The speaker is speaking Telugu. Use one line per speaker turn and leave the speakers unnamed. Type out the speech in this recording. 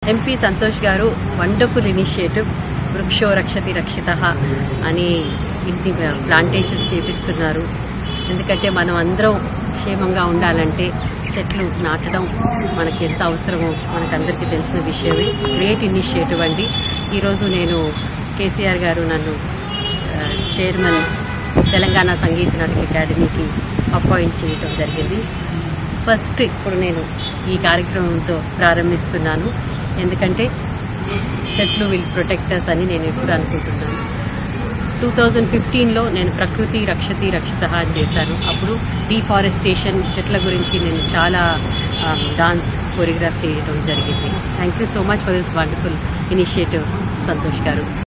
ఎంపీ సంతోష్ గారు వండర్ఫుల్ ఇనిషియేటివ్ వృక్షో రక్షతి రక్షిత అని ఇన్ని ప్లాంటేషన్స్ చేపిస్తున్నారు ఎందుకంటే మనం అందరం క్షేమంగా ఉండాలంటే చెట్లు నాటడం మనకి ఎంత అవసరమో మనకందరికీ తెలిసిన విషయమే గ్రేట్ ఇనిషియేటివ్ అండి ఈరోజు నేను కేసీఆర్ గారు నన్ను ఆ, చైర్మన్ తెలంగాణ సంగీత నాటక అకాడమీకి అపాయింట్ చేయడం జరిగింది ఫస్ట్ ఇప్పుడు నేను ఈ కార్యక్రమంతో ప్రారంభిస్తున్నాను ఎందుకంటే చెట్లు విల్ ప్రొటెక్టర్స్ అని నేను ఎప్పుడు అనుకుంటున్నాను టూ థౌజండ్ ఫిఫ్టీన్లో నేను ప్రకృతి రక్షతి రక్షిత అని చేశాను అప్పుడు డీఫారెస్టేషన్ చెట్ల గురించి నేను చాలా డాన్స్ కొరియోగ్రాఫ్ చేయడం జరిగింది thank you so much for this wonderful initiative Santosh గారు